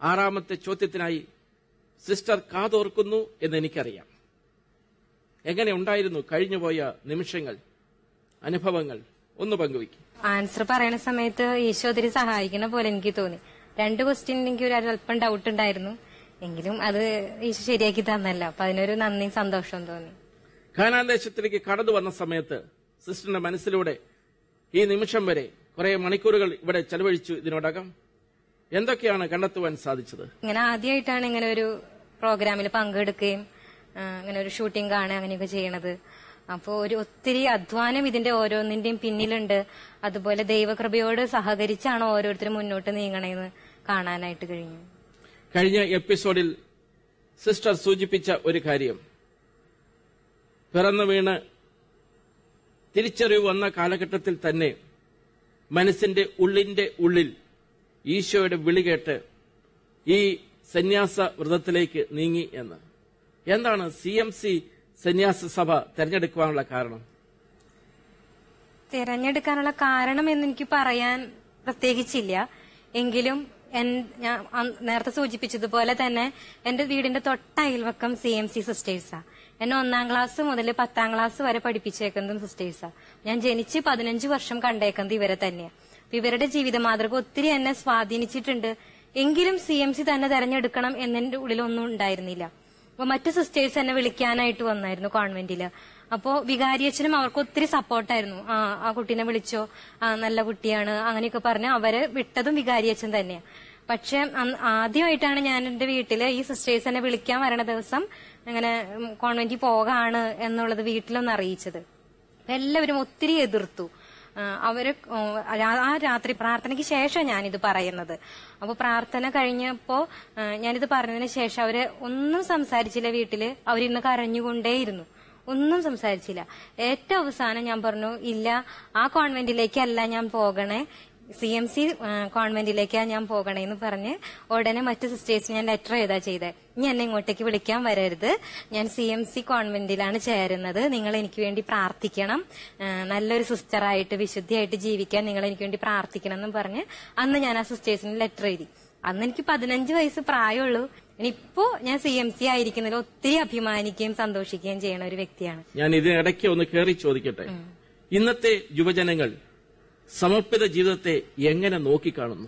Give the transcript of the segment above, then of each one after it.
ആറാമത്തെ ചോദ്യത്തിനായി സിസ്റ്റർ കാതോർക്കുന്നു എന്ന് എനിക്കറിയാം എങ്ങനെ ഉണ്ടായിരുന്നു കഴിഞ്ഞുപോയ നിമിഷങ്ങൾ അനുഭവങ്ങൾ ഒന്ന് പങ്കുവയ്ക്കും ആൻസർ പറയുന്ന സമയത്ത് ഈശോ ഒത്തിരി സഹായിക്കുന്ന പോലെ എനിക്ക് തോന്നി രണ്ട് ക്വസ്റ്റ്യൻ എനിക്ക് ഒരു അല്പം ഡൗട്ട് ഉണ്ടായിരുന്നു എങ്കിലും അത് ഈശോ ശരിയാക്കി തന്നല്ലോ അപ്പൊ അതിനൊരു നന്ദി സന്തോഷം തോന്നി ഖാനാൻ ദേശത്തിലേക്ക് കടന്നു വന്ന സമയത്ത് സിസ്റ്ററിന്റെ മനസ്സിലൂടെ ഈ നിമിഷം വരെ കുറെ മണിക്കൂറുകൾ ഇവിടെ ചെലവഴിച്ചു ഇതിനോടകം എന്തൊക്കെയാണ് കണ്ടെത്തുവാൻ സാധിച്ചത് ഇങ്ങനെ ആദ്യമായിട്ടാണ് ഇങ്ങനെ ഒരു പ്രോഗ്രാമിൽ പങ്കെടുക്കുകയും ആ, ഇങ്ങനെ ഒരു ഷൂട്ടിംഗ് കാണുക അങ്ങനെയൊക്കെ ചെയ്യണത് അപ്പോൾ ഒരു ഒത്തിരി അധ്വാനം ഇതിന്റെ ഓരോന്നിന്റെയും പിന്നിലുണ്ട് അതുപോലെ ദൈവകൃപയോട് സഹകരിച്ചാണ് ഓരോരുത്തരും മുന്നോട്ട് നീങ്ങണേന്ന് കാണാനായിട്ട് കഴിഞ്ഞു കഴിഞ്ഞ എപ്പിസോഡിൽ സിസ്റ്റർ സൂചിപ്പിച്ച ഒരു കാര്യം പിറന്നു വീണ് തിരിച്ചറിവ് വന്ന കാലഘട്ടത്തിൽ തന്നെ മനസ്സിന്റെ ഉള്ളിന്റെ ഉള്ളിൽ ഈശോയുടെ വിളി കേട്ട് ഈ സന്യാസ വ്രതത്തിലേക്ക് നീങ്ങി എന്ന് എന്താണ് സി എം സി സന്യാസ സഭ തെരഞ്ഞെടുക്കുവാനുള്ള കാരണം തിരഞ്ഞെടുക്കാനുള്ള കാരണം എന്ന് എനിക്ക് പറയാൻ പ്രത്യേകിച്ചില്ല എങ്കിലും എൻ- ഞാൻ അന്ന് നേരത്തെ സൂചിപ്പിച്ചതുപോലെ തന്നെ എന്റെ വീടിന്റെ തൊട്ട അയൽവക്കം സി എം സി സിസ്റ്റേഴ്സാ എന്നെ ഒന്നാം ക്ലാസ് മുതൽ പത്താം ക്ലാസ് വരെ പഠിപ്പിച്ചേക്കുന്നതും സിസ്റ്റേഴ്സാ ഞാൻ ജനിച്ച് പതിനഞ്ച് വർഷം കണ്ടേക്കുന്നത് ഇവരെ തന്നെയാണ് അപ്പൊ ഇവരുടെ ജീവിത മാതൃക ഒത്തിരി എന്നെ സ്വാധീനിച്ചിട്ടുണ്ട് എങ്കിലും സി എം സി തന്നെ തെരഞ്ഞെടുക്കണം എന്നെ ഉള്ളിലൊന്നും ഉണ്ടായിരുന്നില്ല അപ്പൊ മറ്റു സിസ്റ്റേഴ്സ് എന്നെ വിളിക്കാനായിട്ട് വന്നായിരുന്നു കോൺവെന്റില് അപ്പോ വികാരിയച്ഛനും അവർക്ക് ഒത്തിരി സപ്പോർട്ടായിരുന്നു ആ ആ കുട്ടീനെ വിളിച്ചോ ആ നല്ല കുട്ടിയാണ് അങ്ങനെയൊക്കെ പറഞ്ഞ് അവരെ വിട്ടതും വികാരിയച്ഛൻ തന്നെയാണ് പക്ഷെ അന്ന് ആദ്യമായിട്ടാണ് ഞാൻ എന്റെ വീട്ടില് ഈ സിസ്റ്റേഴ്സ് എന്നെ വിളിക്കാൻ വരണ ദിവസം ഇങ്ങനെ ഉം, കോൺവെന്റിൽ പോകാണ് എന്നുള്ളത് വീട്ടിലൊന്ന് അറിയിച്ചത് അപ്പൊ എല്ലാവരും ഒത്തിരി എതിർത്തു ആ, അവര് ഉം, രാ- ആ രാത്രി പ്രാർത്ഥനയ്ക്ക് ശേഷം ഞാനിത് പറയുന്നത് അപ്പൊ പ്രാർത്ഥന കഴിഞ്ഞപ്പോ ആ, ഞാനിത് പറഞ്ഞതിന് ശേഷം അവര് ഒന്നും സംസാരിച്ചില്ല വീട്ടില് അവരിന്ന് കരഞ്ഞുകൊണ്ടേയിരുന്നു ഒന്നും സംസാരിച്ചില്ല ഏറ്റവും അവസാനം ഞാൻ പറഞ്ഞു ഇല്ല ആ കോൺവെന്റിലേക്കല്ല ഞാൻ പോകണേ സി എം സി കോൺവെന്റിലേക്കാണ് ഞാൻ പോകണേന്ന് പറഞ്ഞ് ഉടനെ മറ്റു സിസ്റ്റേഴ്സിന് ഞാൻ ലെറ്റർ എഴുതാ ചെയ്തേ ഇനി എന്നെ ഇങ്ങോട്ടേക്ക് വിളിക്കാൻ വരരുത് ഞാൻ സി എം സി കോൺവെന്റിലാണ് ചേരുന്നത് നിങ്ങൾ എനിക്ക് വേണ്ടി പ്രാർത്ഥിക്കണം ആ, നല്ലൊരു സിസ്റ്ററായിട്ട് വിശുദ്ധിയായിട്ട് ജീവിക്കാൻ നിങ്ങൾ എനിക്ക് വേണ്ടി പ്രാർത്ഥിക്കണം എന്നും പറഞ്ഞ് അന്ന് ഞാൻ ആ സിസ്റ്റേഴ്സിന് ലെറ്റർ എഴുതി അന്ന് എനിക്ക് പതിനഞ്ച് വയസ്സ് പ്രായമുള്ളൂ ഇനിയിപ്പോ ഞാൻ സി എം സി ആയിരിക്കുന്നതിൽ ഒത്തിരി അഭിമാനിക്കുകയും സന്തോഷിക്കുകയും ചെയ്യണ ഒരു വ്യക്തിയാണ് ഞാൻ ഇതിനിടയ്ക്ക് ഒന്ന് കയറി ചോദിക്കട്ടെ ഇന്നത്തെ യുവജനങ്ങൾ സമർപ്പിത ജീവിതത്തെ എങ്ങനെ നോക്കിക്കാണുന്നു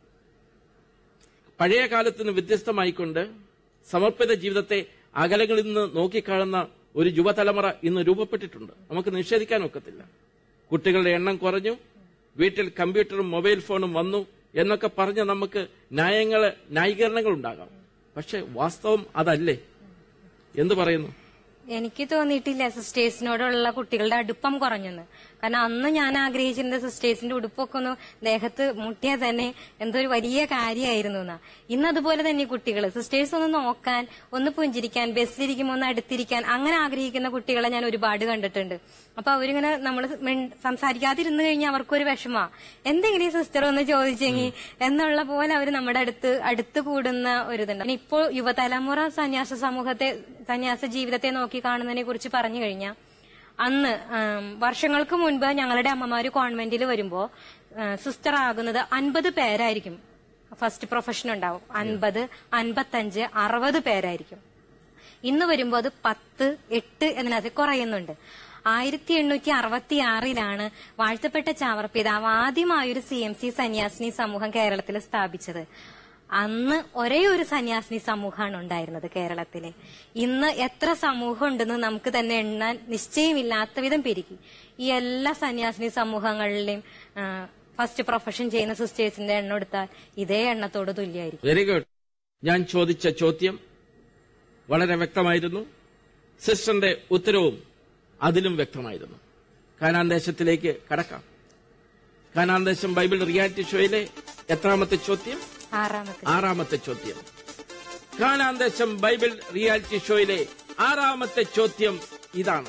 പഴയ കാലത്ത് നിന്ന് വ്യത്യസ്തമായിക്കൊണ്ട് സമർപ്പിത ജീവിതത്തെ അകലങ്ങളിൽ നിന്ന് നോക്കിക്കാണുന്ന ഒരു യുവതലമുറ ഇന്ന് രൂപപ്പെട്ടിട്ടുണ്ട് നമുക്ക് നിഷേധിക്കാൻ ഒക്കത്തില്ല കുട്ടികളുടെ എണ്ണം കുറഞ്ഞു വീട്ടിൽ കമ്പ്യൂട്ടറും മൊബൈൽ ഫോണും വന്നു എന്നൊക്കെ പറഞ്ഞ് നമുക്ക് ന്യായങ്ങള് ന്യായീകരണങ്ങൾ ഉണ്ടാകാം പക്ഷെ വാസ്തവം അതല്ലേ എന്ത് പറയുന്നു എനിക്ക് തോന്നിയിട്ടില്ല സിസ്റ്റേഴ്സിനോടുള്ള കുട്ടികളുടെ അടുപ്പം കുറഞ്ഞെന്ന് കാരണം അന്ന് ഞാൻ ആഗ്രഹിച്ചിരുന്ന സിസ്റ്റേഴ്സിന്റെ ഉടുപ്പൊക്കെ ഒന്ന് ദേഹത്ത് മുട്ടിയാൽ തന്നെ എന്തോ ഒരു വലിയ കാര്യമായിരുന്നു എന്നാ ഇന്ന് അതുപോലെ തന്നെ കുട്ടികൾ സിസ്റ്റേഴ്സ് ഒന്ന് നോക്കാൻ ഒന്ന് പുഞ്ചിരിക്കാൻ ബസ്സിലിരിക്കുമ്പോൾ ഒന്ന് അടുത്തിരിക്കാൻ അങ്ങനെ ആഗ്രഹിക്കുന്ന കുട്ടികളെ ഞാൻ ഒരുപാട് കണ്ടിട്ടുണ്ട് അപ്പൊ അവരിങ്ങനെ നമ്മൾ സംസാരിക്കാതിരുന്നു കഴിഞ്ഞാൽ അവർക്കൊരു വിഷമാ എന്തെങ്കിലും സിസ്റ്റർ ഒന്ന് ചോദിച്ചെങ്കിൽ എന്നുള്ള പോലെ അവർ നമ്മുടെ അടുത്ത് അടുത്ത് കൂടുന്ന ഒരിതുണ്ട് പിന്നെ ഇപ്പോൾ യുവതലമുറ സന്യാസ സമൂഹത്തെ സന്യാസ ജീവിതത്തെ നോക്കി കാണുന്നതിനെ കുറിച്ച് പറഞ്ഞു കഴിഞ്ഞാൽ അന്ന് ആം, വർഷങ്ങൾക്ക് മുൻപ് ഞങ്ങളുടെ അമ്മമാര് കോൺവെന്റിൽ വരുമ്പോ സിസ്റ്റർ ആകുന്നത് അൻപത് പേരായിരിക്കും ഫസ്റ്റ് പ്രൊഫഷൻ ഉണ്ടാവും അൻപത് അൻപത്തഞ്ച് അറുപത് പേരായിരിക്കും ഇന്ന് വരുമ്പോൾ അത് പത്ത് എട്ട് എന്നതിനകത്ത് കുറയുന്നുണ്ട് ആയിരത്തി എണ്ണൂറ്റി അറുപത്തി ആറിലാണ് വാഴ്ത്തപ്പെട്ട ചാവർ പിതാവ് ആദ്യമായൊരു സി എം സി സന്യാസിനി സമൂഹം കേരളത്തിൽ സ്ഥാപിച്ചത് അന്ന് ഒരേ ഒരു സന്യാസിനി സമൂഹമാണ് ഉണ്ടായിരുന്നത് കേരളത്തില് ഇന്ന് എത്ര സമൂഹം ഉണ്ടെന്ന് നമുക്ക് തന്നെ എണ്ണാൻ നിശ്ചയമില്ലാത്ത വിധം പെരുകി ഈ എല്ലാ സന്യാസിനി സമൂഹങ്ങളിലെയും ഫസ്റ്റ് പ്രൊഫഷൻ ചെയ്യുന്ന സിസ്റ്റേഴ്സിന്റെ എണ്ണം എടുത്താൽ ഇതേ എണ്ണത്തോട് തുല്യമായിരിക്കും വെരി ഗുഡ് ഞാൻ ചോദിച്ച ചോദ്യം വളരെ വ്യക്തമായിരുന്നു സിസ്റ്ററിന്റെ ഉത്തരവും അതിലും വ്യക്തമായിരുന്നു കാനാൻ ദേശത്തിലേക്ക് കടക്കാം കാനാൻ ദേശം ബൈബിൾ റിയാലിറ്റി ഷോയിലെ എത്രാമത്തെ ചോദ്യം ആറാമത്തെ ആറാമത്തെ ചോദ്യം കാനാൻ ദേശം ബൈബിൾ റിയാലിറ്റി ഷോയിലെ ആറാമത്തെ ചോദ്യം ഇതാണ്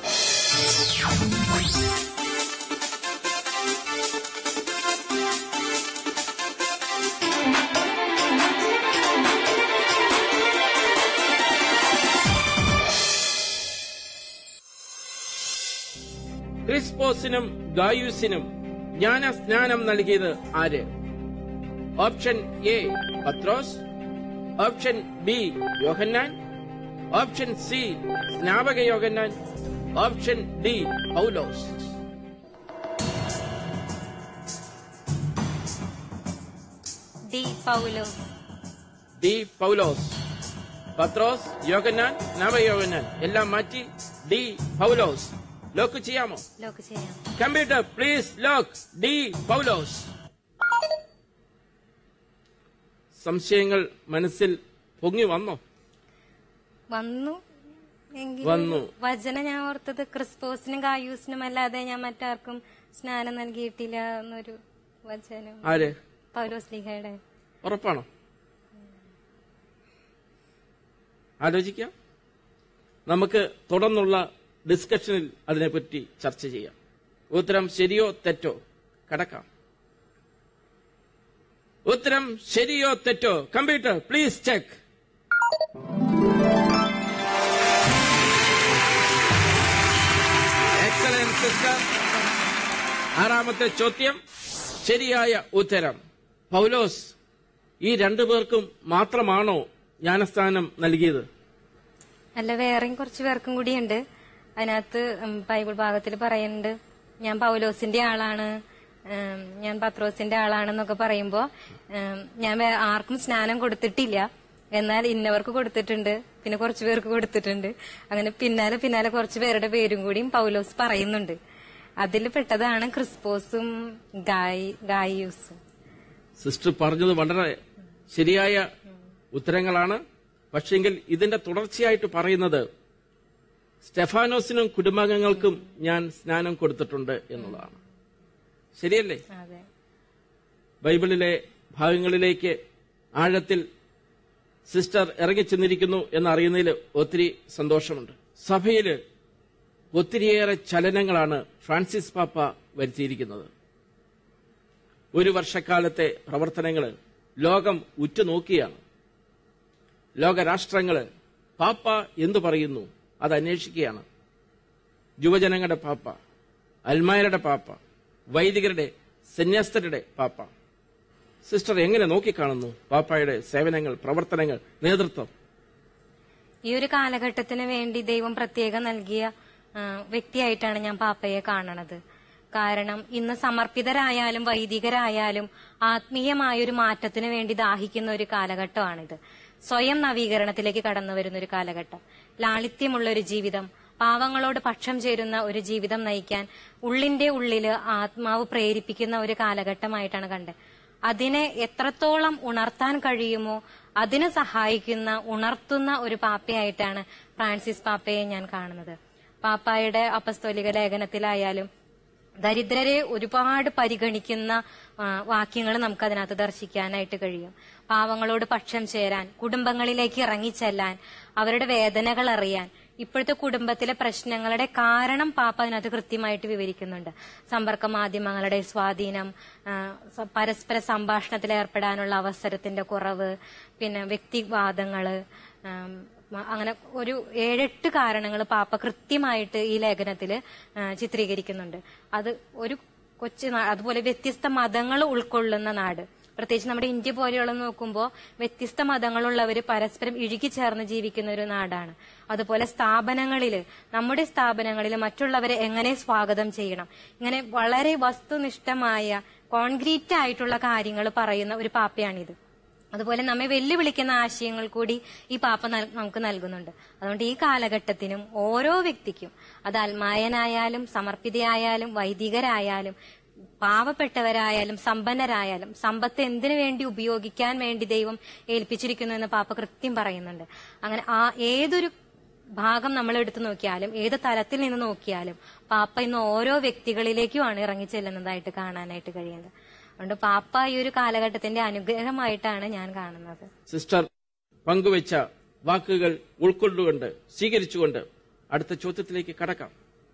ക്രിസ്പോസിനും ഗായൂസിനും ജ്ഞാനസ്നാനം നൽകിയത് ആര് option A Pathros option B Yohannan option C സ്നാപക Yohannan option D Paulose D Paulose D Paulose Pathros Yohannan സ്നാപക യോഹന്നാൻ എല്ലാം മാറ്റി ഡി പൗലോസ് ലോക്ക് ചെയ്യാമോ ലോക്ക് ചെയ്യാം computer please lock D Paulose സംശയങ്ങൾ മനസ്സിൽ പൊങ്ങി വന്നോ വന്നു എങ്കിലും വന്നു. വചന ഞാൻ ഓർത്തത് ക്രിസ്പോസിനും കായൂസിനും അല്ലാതെ ഞാൻ മറ്റാർക്കും സ്നാനം നൽകിയിട്ടില്ല എന്നൊരു വചനം ആര് പൗലോസ് ലീഹയുടെ ഉറപ്പാണോ ആലോചിക്കാം നമുക്ക് തുടർന്നുള്ള ഡിസ്കഷനിൽ അതിനെപ്പറ്റി ചർച്ച ചെയ്യാം ഉത്തരം ശരിയോ തെറ്റോ കടക്കാം ഉത്തരം ശരിയോ തെറ്റോ computer please check excellent sister ആറാമത്തെ ചോദ്യം ശരിയായ ഉത്തരം പൗലോസ് ഈ രണ്ടു പേർക്കും മാത്രമാണോ ജ്ഞാനസ്ഥാനം നൽകിയത് അല്ല വേറെയും കുറച്ച് പേർക്കും കൂടിയുണ്ട് അതിനകത്ത് ഉം, ബൈബിൾ ഭാഗത്തിൽ പറയുന്നുണ്ട് ഞാൻ പൗലോസിന്റെ ആളാണ് ഉം, ഞാൻ പത്രോസിന്റെ ആളാണെന്നൊക്കെ പറയുമ്പോ ഉം, ഞാൻ വേ- ആർക്കും സ്നാനം കൊടുത്തിട്ടില്ല എന്നാൽ ഇന്നവർക്ക് കൊടുത്തിട്ടുണ്ട് പിന്നെ കുറച്ചു പേർക്ക് കൊടുത്തിട്ടുണ്ട് അങ്ങനെ പിന്നാലെ പിന്നാലെ കുറച്ചു പേരുടെ പേരും കൂടിയും പൗലോസ് പറയുന്നുണ്ട് അതിൽ പെട്ടതാണ് ക്രിസ്പോസും ഗായി ഗായിയൂസും സിസ്റ്റർ പറഞ്ഞത് വളരെ ശരിയായ ഉത്തരങ്ങളാണ് പക്ഷെങ്കിൽ ഇതിന്റെ തുടർച്ചയായിട്ട് പറയുന്നത് സ്റ്റെഫാനോസിനും കുടുംബാംഗങ്ങൾക്കും ഞാൻ സ്നാനം കൊടുത്തിട്ടുണ്ട് എന്നുള്ളതാണ് ശരിയല്ലേ അതെ ബൈബിളിലെ ഭാഗങ്ങളിലേക്ക് ആഴത്തിൽ സിസ്റ്റർ ഇറങ്ങിച്ചെന്നിരിക്കുന്നു എന്നറിയുന്നതിൽ ഒത്തിരി സന്തോഷമുണ്ട് സഭയിൽ ഒത്തിരിയേറെ ചലനങ്ങളാണ് ഫ്രാൻസിസ് പാപ്പ വരുത്തിയിരിക്കുന്നത് ഒരു വർഷക്കാലത്തെ പ്രവർത്തനങ്ങൾ ലോകം ഉറ്റുനോക്കിയാണ് ലോകരാഷ്ട്രങ്ങള് പാപ്പ എന്തു പറയുന്നു അത് അന്വേഷിക്കുകയാണ് യുവജനങ്ങളുടെ പാപ്പ അൽമായരുടെ പാപ്പ വൈദികരുടെ സന്യാസ്തരുടെ പാപ്പ സിസ്റ്റർ എങ്ങനെ നോക്കിക്കാണുന്നു പാപ്പായുടെ സേവനങ്ങൾ പ്രവർത്തനങ്ങൾ നേതൃത്വം ഈ ഒരു കാലഘട്ടത്തിന് വേണ്ടി ദൈവം പ്രത്യേകം നൽകിയ ആ, വ്യക്തിയായിട്ടാണ് ഞാൻ പാപ്പയെ കാണണത് കാരണം ഇന്ന് സമർപ്പിതരായാലും വൈദികരായാലും ആത്മീയമായ ഒരു മാറ്റത്തിന് വേണ്ടി ദാഹിക്കുന്ന ഒരു കാലഘട്ടമാണിത് സ്വയം നവീകരണത്തിലേക്ക് കടന്നു വരുന്ന ഒരു കാലഘട്ടം ലാളിത്യമുള്ള ഒരു ജീവിതം പാവങ്ങളോട് പക്ഷം ചേരുന്ന ഒരു ജീവിതം നയിക്കാൻ ഉള്ളിന്റെ ഉള്ളില് ആത്മാവ് പ്രേരിപ്പിക്കുന്ന ഒരു കാലഘട്ടമായിട്ടാണ് കണ്ടത് അതിനെ എത്രത്തോളം ഉണർത്താൻ കഴിയുമോ അതിന് സഹായിക്കുന്ന ഉണർത്തുന്ന ഒരു പാപ്പയായിട്ടാണ് ഫ്രാൻസിസ് പാപ്പയെ ഞാൻ കാണുന്നത് പാപ്പായുടെ അപ്പസ്തോലിക ലേഖനത്തിലായാലും ദരിദ്രരെ ഒരുപാട് പരിഗണിക്കുന്ന വാക്യങ്ങൾ നമുക്ക് അതിനകത്ത് ദർശിക്കാനായിട്ട് കഴിയും പാവങ്ങളോട് പക്ഷം ചേരാൻ കുടുംബങ്ങളിലേക്ക് ഇറങ്ങിച്ചെല്ലാൻ അവരുടെ വേദനകൾ അറിയാൻ ഇപ്പോഴത്തെ കുടുംബത്തിലെ പ്രശ്നങ്ങളുടെ കാരണം പാപ്പ അതിനകത്ത് കൃത്യമായിട്ട് വിവരിക്കുന്നുണ്ട് സമ്പർക്ക മാധ്യമങ്ങളുടെ സ്വാധീനം ആ, സ- പരസ്പര സംഭാഷണത്തിൽ ഏർപ്പെടാനുള്ള അവസരത്തിന്റെ കുറവ് പിന്നെ വ്യക്തിവാദങ്ങള് ആം, മ- അങ്ങനെ ഒരു ഏഴെട്ട് കാരണങ്ങൾ പാപ്പ കൃത്യമായിട്ട് ഈ ലേഖനത്തില് ആ, ചിത്രീകരിക്കുന്നുണ്ട് അത് ഒരു കൊച്ചു നാ- അതുപോലെ വ്യത്യസ്ത മതങ്ങൾ ഉൾക്കൊള്ളുന്ന നാട് പ്രത്യേകിച്ച് നമ്മുടെ ഇന്ത്യ പോലെയുള്ള നോക്കുമ്പോൾ വ്യത്യസ്ത മതങ്ങളുള്ളവർ പരസ്പരം ഇഴുകിച്ചേർന്ന് ജീവിക്കുന്ന ഒരു നാടാണ് അതുപോലെ സ്ഥാപനങ്ങളിൽ നമ്മുടെ സ്ഥാപനങ്ങളിൽ മറ്റുള്ളവരെ എങ്ങനെ സ്വാഗതം ചെയ്യണം ഇങ്ങനെ വളരെ വസ്തുനിഷ്ഠമായ കോൺക്രീറ്റ് ആയിട്ടുള്ള കാര്യങ്ങൾ പറയുന്ന ഒരു പാപ്പയാണിത് അതുപോലെ നമ്മെ വെല്ലുവിളിക്കുന്ന ആശയങ്ങൾ കൂടി ഈ പാപ്പ നൽ- നമുക്ക് നൽകുന്നുണ്ട് അതുകൊണ്ട് ഈ കാലഘട്ടത്തിനും ഓരോ വ്യക്തിക്കും അത് അൽമായനായാലും സമർപ്പിതയായാലും വൈദികരായാലും പാവപ്പെട്ടവരായാലും സമ്പന്നരായാലും സമ്പത്ത് എന്തിനു വേണ്ടി ഉപയോഗിക്കാൻ വേണ്ടി ദൈവം ഏൽപ്പിച്ചിരിക്കുന്നു എന്ന് പാപ്പ കൃത്യം പറയുന്നുണ്ട് അങ്ങനെ ആ ഏതൊരു ഭാഗം നമ്മൾ എടുത്തു നോക്കിയാലും ഏത് തലത്തിൽ നിന്ന് നോക്കിയാലും പാപ്പ ഇന്ന് ഓരോ വ്യക്തികളിലേക്കുമാണ് ഇറങ്ങി ചെല്ലുന്നതായിട്ട് കാണാനായിട്ട് കഴിയുന്നത് അതുകൊണ്ട് പാപ്പ ഈ ഒരു കാലഘട്ടത്തിന്റെ അനുഗ്രഹമായിട്ടാണ് ഞാൻ കാണുന്നത് സിസ്റ്റർ പങ്കുവച്ച വാക്കുകൾ ഉൾക്കൊണ്ടുകൊണ്ട് സ്വീകരിച്ചുകൊണ്ട് അടുത്ത ചോദ്യത്തിലേക്ക് കടക്കാം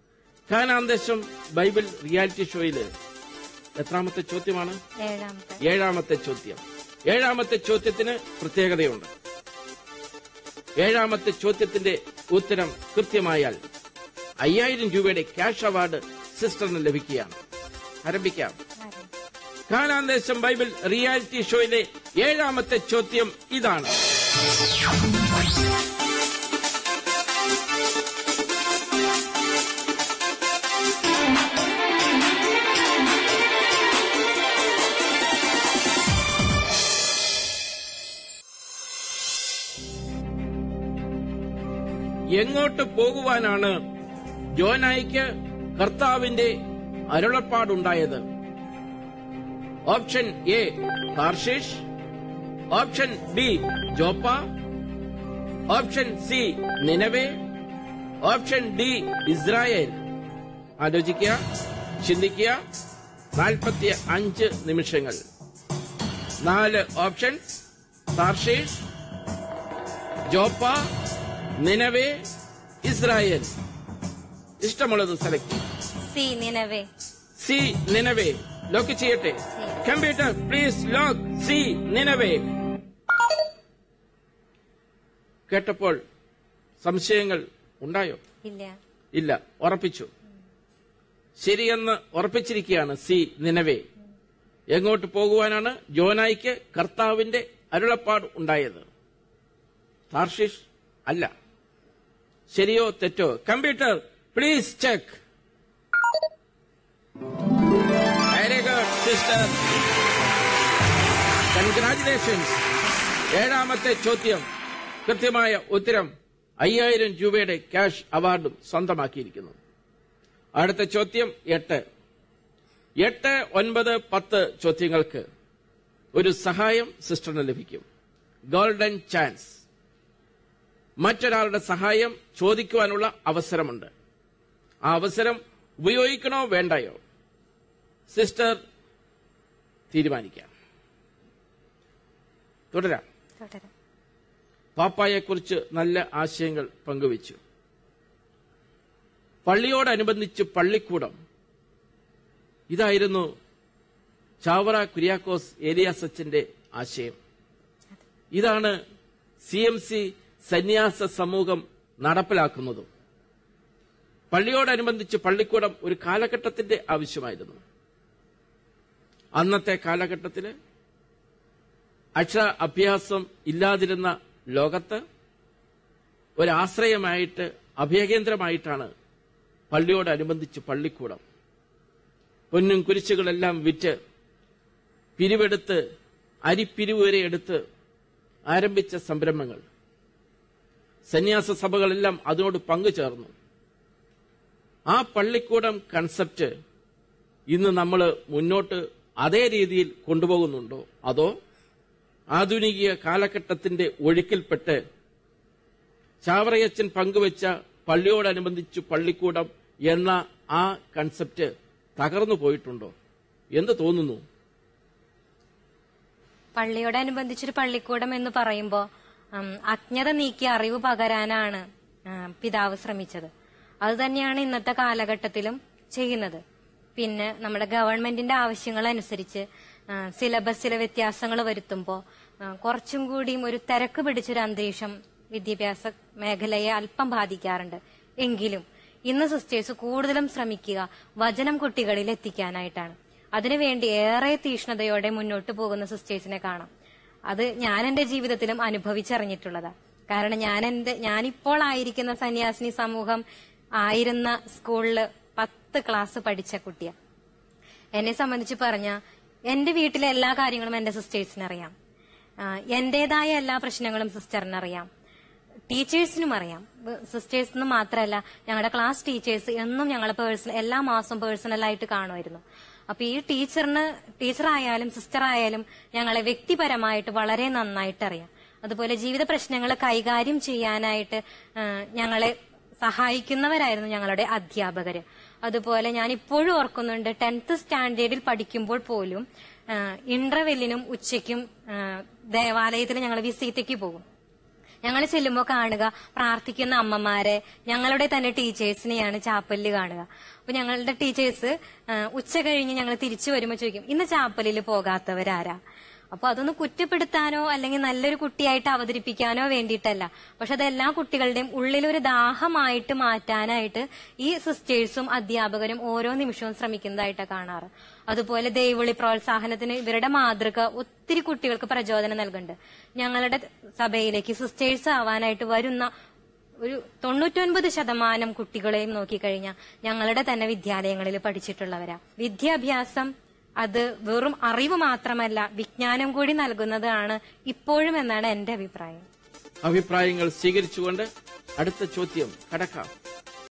കാനാന്തേശം ബൈബിൾ റിയാലിറ്റി ഷോയില് എത്രാമത്തെ ചോദ്യമാണ് ഏഴാമത്തെ ഏഴാമത്തെ ചോദ്യം ഏഴാമത്തെ ചോദ്യത്തിന് പ്രത്യേകതയുണ്ട് ഏഴാമത്തെ ചോദ്യത്തിന്റെ ഉത്തരം കൃത്യമായാൽ അയ്യായിരം രൂപയുടെ ക്യാഷ് അവാർഡ് സിസ്റ്ററിന് ലഭിക്കുകയാണ് ആരംഭിക്കാം കാനാന്തേശം ബൈബിൾ റിയാലിറ്റി ഷോയിലെ ഏഴാമത്തെ ചോദ്യം ഇതാണ് എങ്ങോട്ട് പോകുവാനാണ് ജോനായിക്ക് കർത്താവിന്റെ അരുളപ്പാടുണ്ടായത് option A Tarshish option B Joppa option C Nineveh option D Israel ആലോചിക്കുക ചിന്തിക്കുക നാൽപ്പത്തി അഞ്ച് നിമിഷങ്ങൾ നാല് options Tarshish Joppa Nineveh Israel ഇഷ്ടമുള്ളത് സെലക്ട് ചെയ്യും C Nineveh C Nineveh lock ചെയ്യട്ടെ computer please lock C Nineveh കേട്ടപ്പോൾ സംശയങ്ങൾ ഉണ്ടായോ ഇല്ല ഇല്ല ഉറപ്പിച്ചു ശരിയെന്ന് ഉറപ്പിച്ചിരിക്കുകയാണ് സി നിനവേ എങ്ങോട്ട് പോകുവാനാണ് ജോനായിക്ക് കർത്താവിന്റെ അരുളപ്പാട് ഉണ്ടായത് താർഷിഷ് അല്ല ശരിയോ തെറ്റോ computer please check very good sister congratulations ഏഴാമത്തെ ചോദ്യം കൃത്യമായ ഉത്തരം അയ്യായിരം രൂപയുടെ ക്യാഷ് അവാർഡും സ്വന്തമാക്കിയിരിക്കുന്നു അടുത്ത ചോദ്യം എട്ട് എട്ട് ഒൻപത് പത്ത് ചോദ്യങ്ങൾക്ക് ഒരു സഹായം സിസ്റ്ററിന് ലഭിക്കും ഗോൾഡൻ ചാൻസ് മറ്റൊരാളുടെ സഹായം ചോദിക്കുവാനുള്ള അവസരമുണ്ട് ആ അവസരം ഉപയോഗിക്കണോ വേണ്ടയോ സിസ്റ്റർ തീരുമാനിക്കാം തുടരാം തുടരാം പാപ്പായെക്കുറിച്ച് നല്ല ആശയങ്ങൾ പങ്കുവച്ചു പള്ളിയോടനുബന്ധിച്ച് പള്ളിക്കൂടം ഇതായിരുന്നു ചാവറ കുര്യാക്കോസ് ഏലിയാസ് അച്ഛന്റെ ആശയം ഇതാണ് സി എം സി സന്യാസ സമൂഹം നടപ്പിലാക്കുന്നതും പള്ളിയോടനുബന്ധിച്ച് പള്ളിക്കൂടം ഒരു കാലഘട്ടത്തിന്റെ ആവശ്യമായിരുന്നു അന്നത്തെ കാലഘട്ടത്തില് അക്ഷര അഭ്യാസം ഇല്ലാതിരുന്ന ലോകത്ത് ഒരാശ്രയമായിട്ട് അഭയകേന്ദ്രമായിട്ടാണ് പള്ളിയോടനുബന്ധിച്ച് പള്ളിക്കൂടം പൊന്നും കുരിശുകളെല്ലാം വിറ്റ് പിരിവെടുത്ത് അരിപ്പിരിവ് വരെ എടുത്ത് ആരംഭിച്ച സംരംഭങ്ങൾ സന്യാസ സഭകളെല്ലാം അതിനോട് പങ്കുചേർന്നു ആ പള്ളിക്കൂടം കൺസെപ്റ്റ് ഇന്ന് നമ്മൾ മുന്നോട്ട് അതേ രീതിയിൽ കൊണ്ടുപോകുന്നുണ്ടോ അതോ ആധുനിക കാലഘട്ടത്തിന്റെ ഒഴുക്കിൽപ്പെട്ട് ചാവറയച്ചൻ പങ്കുവച്ച പള്ളിയോടനുബന്ധിച്ച് പള്ളിക്കൂടം എന്ന ആ കൺസെപ്റ്റ് തകർന്നു പോയിട്ടുണ്ടോ എന്ത് തോന്നുന്നു പള്ളിയോടനുബന്ധിച്ചൊരു പള്ളിക്കൂടം എന്ന് പറയുമ്പോ ഉം, അജ്ഞത നീക്കി അറിവ് പകരാനാണ് ഉം, പിതാവ് ശ്രമിച്ചത് അത് തന്നെയാണ് ഇന്നത്തെ കാലഘട്ടത്തിലും ചെയ്യുന്നത് പിന്നെ നമ്മുടെ ഗവൺമെന്റിന്റെ ആവശ്യങ്ങൾ അനുസരിച്ച് സിലബസിലെ വ്യത്യാസങ്ങൾ വരുത്തുമ്പോൾ കുറച്ചും കൂടിയും ഒരു തിരക്ക് പിടിച്ചൊരു അന്തരീക്ഷം വിദ്യാഭ്യാസ മേഖലയെ അല്പം ബാധിക്കാറുണ്ട് എങ്കിലും ഇന്ന് സിസ്റ്റേഴ്സ് കൂടുതലും ശ്രമിക്കുക വചനം കുട്ടികളിൽ എത്തിക്കാനായിട്ടാണ് അതിനുവേണ്ടി ഏറെ തീഷ്ണതയോടെ മുന്നോട്ട് പോകുന്ന സിസ്റ്റേഴ്സിനെ കാണാം അത് ഞാൻ എന്റെ ജീവിതത്തിലും അനുഭവിച്ചറിഞ്ഞിട്ടുള്ളതാ കാരണം ഞാൻ എന്റെ ഞാനിപ്പോൾ ആയിരിക്കുന്ന സന്യാസിനി സമൂഹം ആയിരുന്ന സ്കൂളില് പത്ത് ക്ലാസ് പഠിച്ച കുട്ടിയാ എന്നെ സംബന്ധിച്ച് പറഞ്ഞ എന്റെ വീട്ടിലെ എല്ലാ കാര്യങ്ങളും എന്റെ സിസ്റ്റേഴ്സിന് അറിയാം ആ, എന്റേതായ എല്ലാ പ്രശ്നങ്ങളും സിസ്റ്ററിന് അറിയാം ടീച്ചേഴ്സിനും അറിയാം സിസ്റ്റേഴ്സിനും മാത്രമല്ല ഞങ്ങളുടെ ക്ലാസ് ടീച്ചേഴ്സ് എന്നും ഞങ്ങളെ പേഴ്സണൽ എല്ലാ മാസവും പേഴ്സണലായിട്ട് കാണുമായിരുന്നു അപ്പൊ ഈ ടീച്ചറിന് ടീച്ചറായാലും സിസ്റ്റർ ആയാലും ഞങ്ങളെ വ്യക്തിപരമായിട്ട് വളരെ നന്നായിട്ട് അറിയാം അതുപോലെ ജീവിത പ്രശ്നങ്ങൾ കൈകാര്യം ചെയ്യാനായിട്ട് ആ, ഞങ്ങളെ സഹായിക്കുന്നവരായിരുന്നു ഞങ്ങളുടെ അധ്യാപകര് അതുപോലെ ഞാൻ ഇപ്പോഴും ഓർക്കുന്നുണ്ട് ടെൻത്ത് സ്റ്റാൻഡേർഡിൽ പഠിക്കുമ്പോൾ പോലും ഇന്റർവെല്ലിനും ഉച്ചയ്ക്കും ആ, ദേവാലയത്തിൽ ഞങ്ങൾ വിസിറ്റയ്ക്ക് പോകും ഞങ്ങൾ ചെല്ലുമ്പോൾ കാണുക പ്രാർത്ഥിക്കുന്ന അമ്മമാരെ ഞങ്ങളുടെ തന്നെ ടീച്ചേഴ്സിനെയാണ് ചാപ്പലിൽ കാണുക അപ്പൊ ഞങ്ങളുടെ ടീച്ചേഴ്സ് ഉച്ച കഴിഞ്ഞ് ഞങ്ങൾ തിരിച്ചു വരുമ്പോൾ ചോദിക്കും ഇന്ന് ചാപ്പലിൽ പോകാത്തവരാരാ അപ്പൊ അതൊന്ന് കുറ്റപ്പെടുത്താനോ അല്ലെങ്കിൽ നല്ലൊരു കുട്ടിയായിട്ട് അവതരിപ്പിക്കാനോ വേണ്ടിയിട്ടല്ല പക്ഷെ അത് എല്ലാ കുട്ടികളുടെയും ഉള്ളിലൊരു ദാഹമായിട്ട് മാറ്റാനായിട്ട് ഈ സിസ്റ്റേഴ്സും അധ്യാപകരും ഓരോ നിമിഷവും ശ്രമിക്കുന്നതായിട്ട് കാണാറ് അതുപോലെ ദൈവവിളി പ്രോത്സാഹനത്തിന് ഇവരുടെ മാതൃക ഒത്തിരി കുട്ടികൾക്ക് പ്രചോദനം നൽകുന്നുണ്ട് ഞങ്ങളുടെ സഭയിലേക്ക് സിസ്റ്റേഴ്സ് ആവാനായിട്ട് വരുന്ന ഒരു തൊണ്ണൂറ്റൊൻപത് ശതമാനം കുട്ടികളെയും നോക്കിക്കഴിഞ്ഞാൽ ഞങ്ങളുടെ തന്നെ വിദ്യാലയങ്ങളിൽ പഠിച്ചിട്ടുള്ളവരാ വിദ്യാഭ്യാസം അത് വെറും അറിവ് മാത്രമല്ല വിജ്ഞാനം കൂടി നൽകുന്നതാണ് ഇപ്പോഴും എന്നാണ് എന്റെ അഭിപ്രായം അഭിപ്രായങ്ങൾ സ്വീകരിച്ചുകൊണ്ട് അടുത്ത ചോദ്യം കടക്കാം